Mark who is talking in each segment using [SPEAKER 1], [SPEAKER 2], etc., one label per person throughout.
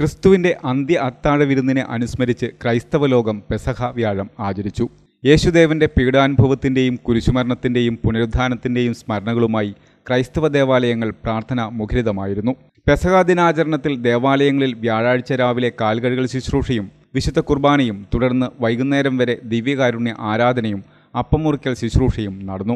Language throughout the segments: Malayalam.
[SPEAKER 1] ക്രിസ്തുവിന്റെ അന്ത്യ അത്താഴ വിരുന്നിനെ അനുസ്മരിച്ച് ക്രൈസ്തവ ലോകം പെസഹ വ്യാഴം ആചരിച്ചു യേശുദേവന്റെ പീഡാനുഭവത്തിന്റെയും കുരിശുമരണത്തിന്റെയും പുനരുദ്ധാനത്തിന്റെയും സ്മരണകളുമായി ക്രൈസ്തവ ദേവാലയങ്ങൾ പ്രാർത്ഥന മുഖരിതമായിരുന്നു പെസഹ ദിനാചരണത്തിൽ ദേവാലയങ്ങളിൽ വ്യാഴാഴ്ച രാവിലെ കാൽകഴുകൽ ശുശ്രൂഷയും വിശുദ്ധ കുർബാനയും തുടർന്ന് വൈകുന്നേരം വരെ ദിവ്യകാരുണ്യ ആരാധനയും അപ്പം മുറിക്കൽ ശുശ്രൂഷയും നടന്നു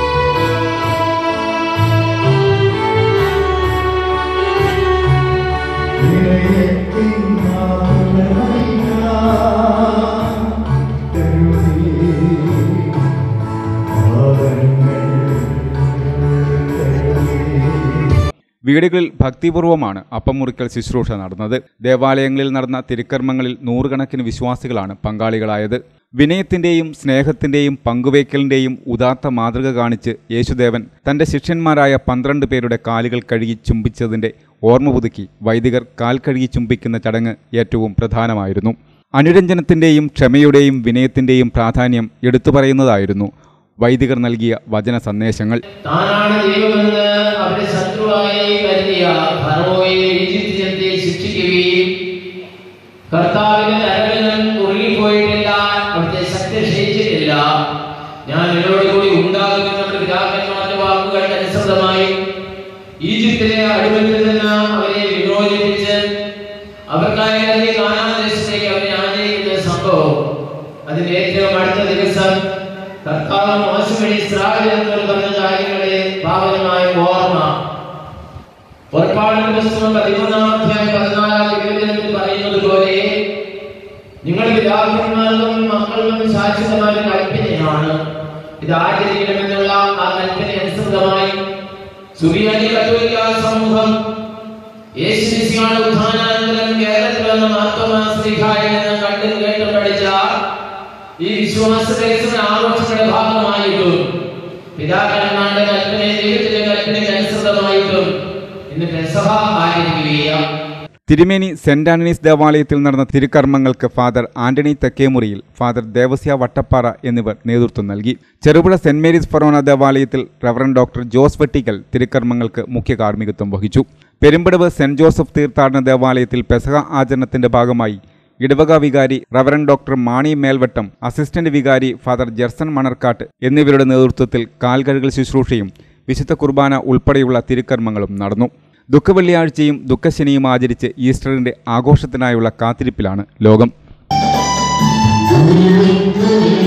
[SPEAKER 1] വീടുകളിൽ ഭക്തിപൂർവമാണ് അപ്പം മുറിക്കൽ ശുശ്രൂഷ നടന്നത് ദേവാലയങ്ങളിൽ നടന്ന തിരുക്കർമ്മങ്ങളിൽ നൂറുകണക്കിന് വിശ്വാസികളാണ് പങ്കാളികളായത് വിനയത്തിന്റെയും സ്നേഹത്തിന്റെയും പങ്കുവയ്ക്കലിന്റെയും ഉദാത്ത മാതൃക കാണിച്ച് യേശുദേവൻ തന്റെ ശിഷ്യന്മാരായ പന്ത്രണ്ട് പേരുടെ കാലുകൾ കഴുകി ചുംബിച്ചതിന്റെ ഓർമ്മ പുതുക്കി വൈദികർ കാൽ കഴുകി ചുംബിക്കുന്ന ചടങ്ങ് ഏറ്റവും പ്രധാനമായിരുന്നു അനുരഞ്ജനത്തിന്റെയും ക്ഷമയുടെയും വിനയത്തിന്റെയും പ്രാധാന്യം എടുത്തു പറയുന്നതായിരുന്നു വൈദികർ നൽകിയ വചന സന്ദേശങ്ങൾ
[SPEAKER 2] താനാണ് ദൈവമെന്ന് അവരുടെ ശത്രുവായി കരുതിയ ഫറവോയെ ഈജിപ്ത് ജനത്തെ ശിക്ഷിക്കുകയും കർത്താവിന്റെ അരവിനം കുറുകിപ്പോയിട്ടില്ല അവിടുത്തെ ശക്തി ക്ഷയിച്ചിട്ടില്ല ഞാൻ എന്നോട് കൂടി ഉണ്ടാകുന്ന നമ്മുടെ പിതാക്കന്മാരുടെ വാക്കുകൾക്ക് അനുസൃതമായി ഈജിപ്തിലെ അടിമത്തിൽ നിന്ന് അവരെ വിമോചിപ്പിച്ച് അവർക്കായി ഇറങ്ങി കാനാദേശത്തേക്ക് അവരെ ആനയിക്കുന്ന സംഭവം അതിന്റെ ഏറ്റവും അടുത്ത ദിവസം കർത്താവ് മോശം വഴി ഇസ്രായേലിനോട് പറഞ്ഞ കാര്യങ്ങളെ പാവനമായ ഓർമ്മ പുറപ്പാടിന്റെ പുസ്തകം പതിമൂന്നാം അധ്യായം പതിനാലാം തിരുവചനത്തിൽ പറയുന്നത് പോലെ നിങ്ങൾ പിതാക്കന്മാർക്കും മക്കൾക്കും ശാശ്വതമായ കൽപ്പനയാണ് ഇത് ആചരിക്കണമെന്നുള്ള ആ കൽപ്പന അനുസൃതമായി സുറിയാനി കത്തോലിക്ക സമൂഹം യേശുമിശിഹായുടെ ഉത്ഥാനാനന്തരം കേരളത്തിൽ വന്ന മാർത്തോമാ ശ്രീഹായിൽ നിന്ന് കണ്ടും കേട്ടും പഠിച്ച ഈ വിശ്വാസ ദർശന ആഘോഷങ്ങളുടെ ഭാഗമായിട്ടും പിതാക്കന്മാരുടെ കൽപ്പനയെ ദൈവത്തിന്റെ കൽപ്പനയ്ക്ക് അനുസൃതമായിട്ടും ഇന്ന് പെസഹ ആചരിക്കുകയാണ്
[SPEAKER 1] തിരുമേനി സെന്റ് ആന്റണീസ് ദേവാലയത്തിൽ നടന്ന തിരുക്കർമ്മങ്ങൾക്ക് ഫാദർ ആന്റണി തെക്കേമുറിയിൽ ഫാദർ ദേവസ്യ വട്ടപ്പാറ എന്നിവർ നേതൃത്വം നൽകി ചെറുപുഴ സെന്റ് മേരീസ് ഫൊറോന ദേവാലയത്തിൽ റവറൻ ഡോക്ടർ ജോസ് വെട്ടിക്കൽ തിരുക്കർമ്മങ്ങൾക്ക് മുഖ്യ കാർമ്മികത്വം വഹിച്ചു പെരുമ്പടവ് സെന്റ് ജോസഫ് തീർത്ഥാടന ദേവാലയത്തിൽ പെസഹ ആചരണത്തിന്റെ ഭാഗമായി ഇടവക വികാരി reverend doctor Mani Melvattam assistant വികാരി ഫാദർ ജെർസൺ മണർക്കാട്ട് എന്നിവരുടെ നേതൃത്വത്തിൽ കാൽകഴുകൽ ശുശ്രൂഷയും വിശുദ്ധ കുർബാന ഉൾപ്പെടെയുള്ള തിരുക്കർമ്മങ്ങളും നടന്നു ദുഃഖവെള്ളിയാഴ്ചയും ദുഃഖശനിയും ആചരിച്ച് ഈസ്റ്ററിന്റെ ആഘോഷത്തിനായുള്ള കാത്തിരിപ്പിലാണ് ലോകം
[SPEAKER 3] Thank you.